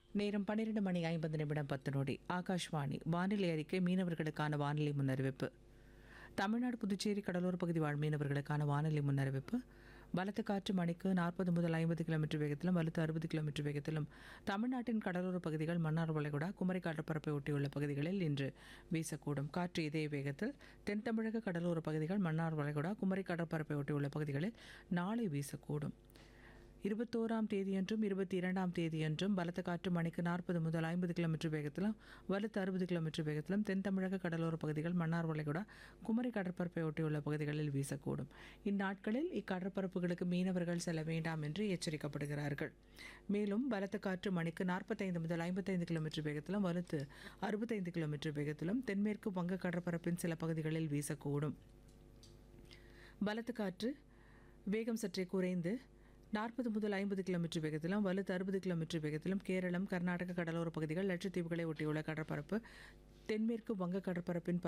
நேரம் பன்னிரண்டு மணி ஐம்பது நிமிடம் பத்து நொடி ஆகாஷ்வாணி வானிலை அறிக்கை மீனவர்களுக்கான வானிலை முன்னறிவிப்பு தமிழ்நாடு புதுச்சேரி கடலோர பகுதி வாழ் மீனவர்களுக்கான வானிலை முன்னறிவிப்பு பலத்த காற்று மணிக்கு நாற்பது முதல் ஐம்பது கிலோமீட்டர் வேகத்திலும் வலுத்து அறுபது கிலோமீட்டர் வேகத்திலும் தமிழ்நாட்டின் கடலோர பகுதிகள் மன்னார் வளைகுடா குமரி கடற்பரப்பை ஒட்டியுள்ள பகுதிகளில் இன்று வீசக்கூடும் காற்று இதே வேகத்தில் தென் தமிழக கடலோர பகுதிகள் மன்னார் வளைகுடா குமரி கடற்பரப்பை ஒட்டியுள்ள பகுதிகளில் நாளை வீசக்கூடும் இருபத்தோராம் தேதியன்றும் இருபத்தி இரண்டாம் தேதியன்றும் பலத்த காற்று மணிக்கு நாற்பது முதல் ஐம்பது கிலோமீட்டர் வேகத்திலும் வலுத்து அறுபது கிலோமீட்டர் வேகத்திலும் தென் தமிழக கடலோர பகுதிகள் மன்னார் வளைகுடா குமரி கடற்பரப்பை ஒட்டியுள்ள பகுதிகளில் வீசக்கூடும் இந்நாட்களில் இக்கடற்பரப்புகளுக்கு மீனவர்கள் செல்ல வேண்டாம் என்று எச்சரிக்கப்படுகிறார்கள் மேலும் பலத்த காற்று மணிக்கு நாற்பத்தைந்து முதல் ஐம்பத்தைந்து கிலோமீட்டர் வேகத்திலும் வலுத்து அறுபத்தைந்து கிலோமீட்டர் வேகத்திலும் தென்மேற்கு வங்க கடற்பரப்பின் சில பகுதிகளில் வீசக்கூடும் பலத்த காற்று வேகம் சற்றே குறைந்து நாற்பது முதல் ஐம்பது கிலோமீட்டர் வேகத்திலும் வலுத்து அறுபது கிலோமீட்டர் வேகத்திலும் கேரளம் கர்நாடக கடலோர பகுதிகள் லட்சத்தீவுகளை ஒட்டியுள்ள கடற்பரப்பு தென்மேற்கு வங்க கடற்பரப்பின்